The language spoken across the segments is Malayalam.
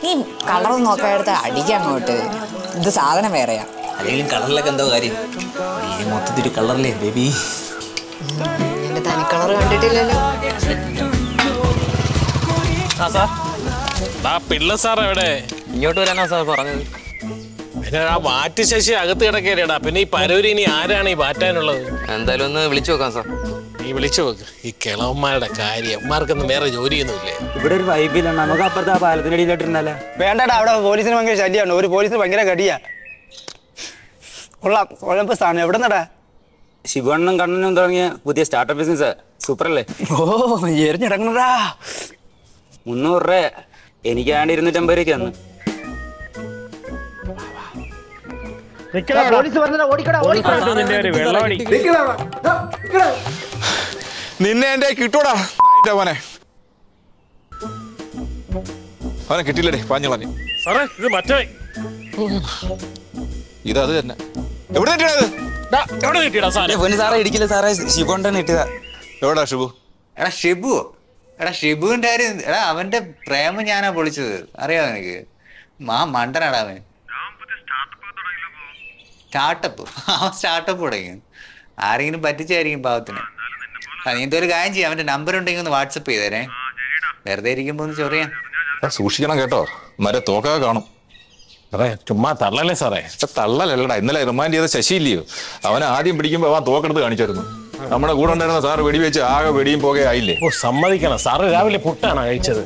നീ കളർ നോക്കാഎടുത്ത് അടിക്കാൻ അങ്ങോട്ട് ഇത് സാധനം വേറെയാ അല്ലെങ്കിലും കളറിലൊക്കെ എന്തോ കാര്യം നീ മൊത്തത്തിൽ കളറല്ലേ ബേബി എന്റെ തനി കളർ കണ്ടിട്ടില്ലല്ലോ ആ സാർ ആ പിള്ള സാർ എവിടെ ഇങ്ങോട്ട് വരാനാ സാർ പറഞ്ഞത് പിന്നെ ആ മാറ്റ് ശശി അകത്ത് കിടക്കേടാ പിന്നെ ഈ പരൂരി ഇനി ആരാണ് ഈ മാറ്റാനുള്ളത് എന്തായാലും ഒന്ന് വിളിച്ചു നോക്കാം സാർ നീ വിളിച്ചു നോക്ക് ഈ കിളവന്മാരുടെ കാര്യം അമ്മമാർക്കൊന്നും വേറെ ജോലിയൊന്നുമില്ലേ ഇവിടെ ഒരു വൈബില്ല നമുക്ക് അപ്പുറത്തെ ആ പാലത്തിന്റെ അടിയിലോട്ടിരുന്നല്ലേ വേണ്ടടാ അവിടെ പോലീസിന് ഭയങ്കര ശല്യമാണ് ഒരു പോലീസിന് ഭയങ്കര കടിയാ കൊള്ളാം കുഴപ്പ സ്ഥാനം എവിടെ നടാ ശിവണ്ണും കണ്ണനും തുടങ്ങിയ പുതിയ സ്റ്റാർട്ടപ്പ് ബിസിനസ് സൂപ്പർ അല്ലേ ഓ എരിഞ്ഞിടങ്ങണടാ മുന്നൂറ് രൂപ എനിക്കാണ്ട് ഇരുന്നൂറ്റമ്പത് രൂപയ്ക്ക് തന്നു പോലീസ് പറഞ്ഞാ ഓടിക്കടാ ഓടിക്കടാ നിന്നെ എന്റെ കിട്ടൂടാ നായിന്റെ മോനെ അവനെ കിട്ടിയില്ലടേ പാഞ്ഞളഞ്ഞ് സാറേ ഇത് മറ്റേ ഇത് അത് തന്നെ എവിടെ കിട്ടിയത് ഡാ, എവിടെ കിട്ടിയടാ സാധനം പൊന്നു സാറേ ഇടിക്കില്ല സാറേ ശിവണ്ണൻ ഇട്ടതാ എവിടാ ഷിബു എടാ ഷിബു എടാ ഷിബുവിന്റെ കാര്യം എടാ അവന്റെ പ്രേമം ഞാനാ പൊളിച്ചത് അറിയാമോ നിനക്ക് മാ മണ്ടനാടാ അവൻ സ്റ്റാർട്ടപ്പ് അവൻ സ്റ്റാർട്ടപ്പ് തുടങ്ങി ആരെങ്കിലും പറ്റിച്ചായിരിക്കും പാവത്തിന് ആ, നീ എന്തൊരു കാര്യം ചെയ്യാം അവന്റെ നമ്പർ ഉണ്ടെങ്കിൽ ഒന്ന് വാട്സപ്പ് ചെയ്തേരെ വെറുതെ ഇരിക്കുമ്പോ ഒന്ന് ചൊറിയാം ആ, സൂക്ഷിക്കണം കേട്ടോ മര തോക്കാതെ കാണും സാറേ ചുമ്മാ തള്ളല്ലേ സാറേ പക്ഷെ തള്ളലല്ലടാ ഇന്നലെ റിമാൻഡ് ചെയ്ത ശശി ഇല്ലയോ അവനെ ആദ്യം പിടിക്കുമ്പോ അവൻ തോക്കെടുത്ത് കാണിച്ചായിരുന്നു നമ്മുടെ കൂടെ ഉണ്ടായിരുന്ന സാറ് വെടിവെച്ച് ആകെ വെടിയും പോകെ ആയില്ലേ ഓ സമ്മതിക്കണം സാറ് രാവിലെ പുട്ടാണ് കഴിച്ചത്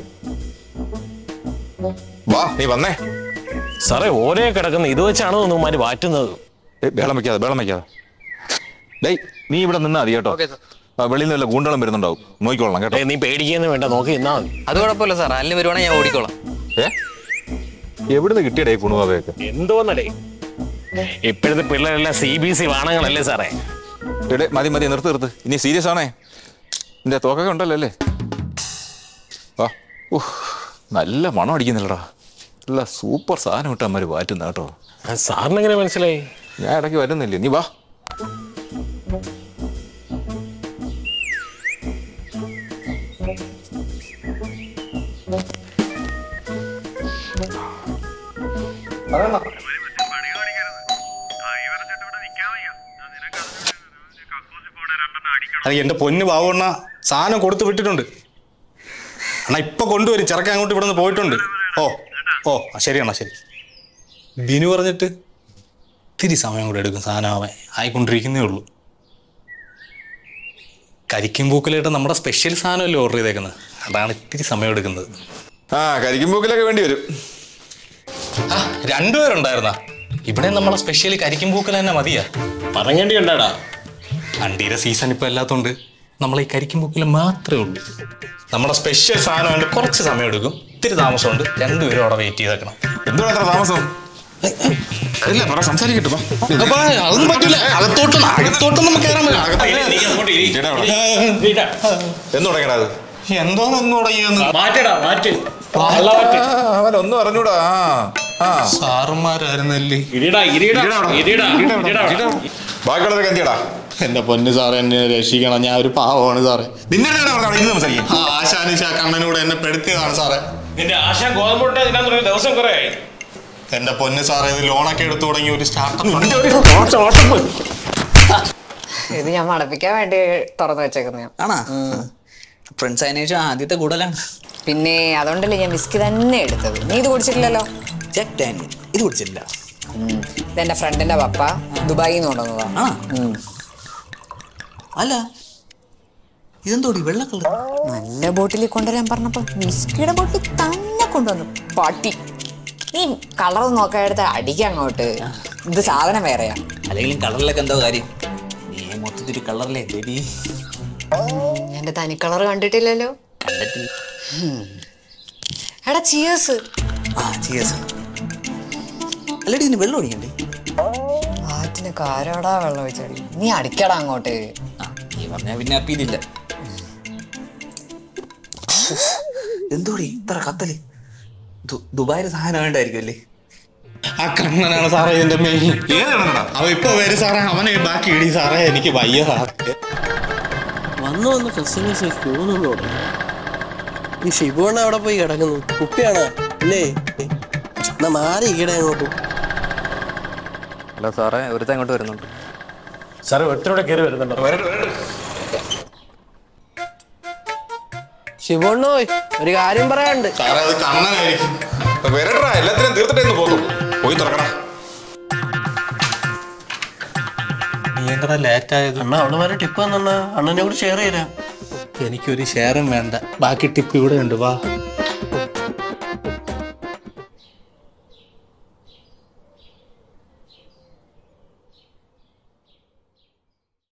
വാ നീ വന്നേ സാറേ ഓരോ കിടക്കുന്ന ഇത് വെച്ചാണോ ഒന്നുമാര് മാറ്റുന്നത് ഏയ്, ബഹളം വെക്കാതെ ബഹളം വെക്കാതെ ഡേയ് നീ ഇവിടെ നിന്നാ മതി കേട്ടോ ആ, വെളിയിൽ നിന്ന് വല്ല ഗൂണ്ടളം വരുന്നുണ്ടാവും നോക്കിക്കൊള്ളാം കേട്ടോ ഏയ്, നീ പേടിക്കുന്നു വേണ്ട നോക്കി നിന്നാ മതി അത് കുഴപ്പമില്ല സാർ അല്ലെ വരുവാണെങ്കിൽ ഞാൻ ഓടിക്കോളാം ഏ എവിടുന്ന് കിട്ടിയടേ കുണുവാവയൊക്കെ എന്തോന്നടേ ഇപ്പോഴത്തെ പിള്ളേരെല്ലാം സി ബി സി വാണങ്ങളല്ലേ സാറേ എടേ മതി മതി നിർത്ത് നിർത്ത് ഇനി സീരിയസ് ആണേ നിന്റെ തോക്കൊക്കെ ഉണ്ടല്ലോ അല്ലേ ആ ഉഹ്, നല്ല മണം അടിക്കുന്നില്ലടാ നല്ല സൂപ്പർ സാധനം ഇട്ട് അമ്മര് വാറ്റുന്ന കേട്ടോ ആ, സാറിനെങ്ങനെ മനസ്സിലായി ഞാൻ ഇടയ്ക്ക് വരുന്നില്ലേ നീ വാ അത് എന്റെ പൊന്ന് ബാബുണ്ണ സാധനം കൊടുത്തു വിട്ടിട്ടുണ്ട് അണ്ണാ ഇപ്പൊ കൊണ്ടുവരും ചെറുക്കൻ അങ്ങോട്ട് ഇവിടെ നിന്ന് പോയിട്ടുണ്ട് ഓ ഓ ആ, ശരി അണ്ണാ ശരി ബിനു പറഞ്ഞിട്ട് ഇത്തിരി സമയം കൂടെ എടുക്കും സാധനം അവൻ ആയിക്കൊണ്ടിരിക്കുന്നേ ഉള്ളൂ കരിക്കും പൂക്കലായിട്ട് നമ്മുടെ സ്പെഷ്യൽ സാധനമല്ലേ ഓർഡർ ചെയ്തേക്കുന്നത് അതാണ് ഇത്തിരി സമയം എടുക്കുന്നത് ആ കരിക്കുമ്പോക്കിലൊക്കെ വേണ്ടി വരും ആ രണ്ടുപേരുണ്ടായിരുന്നാ ഇവിടെ നമ്മളെ സ്പെഷ്യൽ കരിക്കും പൂക്കൽ തന്നെ മതിയാ പറങ്ങേണ്ടി ഉണ്ടാടാ അണ്ടിയുടെ സീസൺ ഇപ്പൊ അല്ലാത്തോണ്ട് നമ്മൾ ഈ കരിക്കും പൂക്കിൽ മാത്രമേ ഉള്ളൂ നമ്മുടെ സ്പെഷ്യൽ സാധനം കൊണ്ട് കുറച്ച് സമയം എടുക്കും ഇത്തിരി താമസമുണ്ട് രണ്ടുപേരും അവിടെ വെയിറ്റ് ചെയ്തേക്കണം എന്തുവാ അത്ര താമസം ഇല്ല പറ സംസാരിക്കട്ടെ വാ. അപ്പൊ അതൊന്നും പറ്റില്ല അകത്തോട്ട് അകത്തോട്ടൊന്നും നമുക്ക് കയറാൻ പറ്റില്ല അകത്ത് ചേട്ടാ അവിടെ. എന്ന് തുടങ്ങണ അത് എന്തോന്നൊന്നും തുടങ്ങിയെന്ന് മാറ്റടാ മാറ്റ് ആ, അവൻ ഒന്നും അറിഞ്ഞൂടാ ആ ആ സാറുമാരായിരുന്നല്ലേ ഇരിടാ ഇരിടാ ഇരിടാ ഇരിടാ ബാക്കിയുള്ളതൊക്കെ എന്തിയടാ എന്റെ പൊന്ന് സാറേ എന്നെ രക്ഷിക്കണം ഞാൻ ഒരു പാവമാണ് സാറേ നിന്നെ ഇന്ന് സംസാരിക്കും ആ ആശാനിശ കണ്ണനൂടെ എന്നെ പെടുത്തിയതാണ് സാറേ നിന്റെ ആശ ഗോതമ്പുട്ട ഇതിനാ ദിവസം കുറെ ആയി എന്റെ പൊന്ന് സാറേ ഇത് ലോണൊക്കെ എടുത്തു തുടങ്ങി ഒരു സ്റ്റാർട്ടപ്പ് ഇത് ഞാൻ മടപ്പിക്കാൻ വേണ്ടി തുറന്നു വെച്ചേക്കുന്ന ആണാ ഫ്രണ്ട്സ് അതിനു ശേഷം ആദ്യത്തെ കൂടുതലാണ് പിന്നെ അതുകൊണ്ടല്ലേ ഞാൻ വിസ്കി തന്നെ എടുത്തത് നീ ഇത് കുടിച്ചിട്ടില്ലല്ലോ ജാക്ക് ഡാനിയൽ ഇത് കുടിച്ചില്ല ഉം. ഇതെന്റെ ഫ്രണ്ടിന്റെ പപ്പ ദുബായിൽ നിന്ന് കൊണ്ടുവന്നതാ ആ ഉം. അല്ല ഇതെന്തോടി വെള്ള കളർ നല്ല ബോട്ടിലിൽ കൊണ്ടുവരാൻ പറഞ്ഞപ്പോ വിസ്കിയുടെ ബോട്ടിൽ തന്നെ കൊണ്ടുവന്നു പാട്ടി നീ കളർ നോക്കാഎടുത്ത് അടിക്കാൻ അങ്ങോട്ട് ഇത് സാധനം വേറെയാ അല്ലെങ്കിലും കളറിലൊക്കെ എന്തോ കാര്യം നീ മൊത്തത്തിൽ കളറല്ലേ ബേബി എന്റെ തനി കളർ കണ്ടിട്ടില്ലല്ലോ കണ്ടിട്ടില്ല എടാ ചിയേഴ്സ് ആ ചിയേഴ്സ് അല്ലടി ഇതിന് വെള്ളം ഒഴിക്കണ്ടേ ആറ്റിന് കാരാടാ വെള്ളം ഒഴിച്ചടി നീ അടിക്കടാ അങ്ങോട്ട് ആ നീ പറഞ്ഞാ പിന്നെ അപ്പീലില്ല എന്തോടി ഇത്ര കത്തല് ദു- ദുബായിലെ സാധനം വേണ്ടായിരിക്കും അല്ലേ ആ കണ്ണനാണ് സാറേ ഇതിന്റെ മെയിൻ അവ ഇപ്പൊ വരും സാറേ അവനെ ബാക്കി ഇടി സാറേ എനിക്ക് വയ്യ സാറേ വന്നു വന്ന് കസ്റ്റമേഴ്സ് ക്യൂ നിന്ന് തുടങ്ങി ഈ ഷിബുവണ്ണ അവിടെ പോയി കിടക്കുന്നു കുപ്പിയാണ് പിന്നെ എന്നാ മാറി ഈടെ അങ്ങോട്ട് ഹലോ സാറേ ഒരുത്ത അങ്ങോട്ട് വരുന്നുണ്ട് സാറേ ഒരുത്തരോടെ കയറി വരുന്നുണ്ടോ ശിവണ്ണോയ് ഒരു കാര്യം പറയാനുണ്ട് സാറേ അത് കണ്ണനായിരിക്കും വരട്ടാ എല്ലാത്തിനും തീർത്തിട്ടേ ഒന്ന് പോകും പോയി തുറക്കടാ നീ എങ്ങനെ ലേറ്റ് ആയത് അണ്ണാ അവിടെ വരെ ടിപ്പ് തന്നെണ്ണ അണ്ണനെ കൂടി ഷെയർ ചെയ്തരാം എനിക്കൊരു ഷെയറും വേണ്ട ബാക്കി ടിപ്പ് ഇവിടെ ഉണ്ട് വാ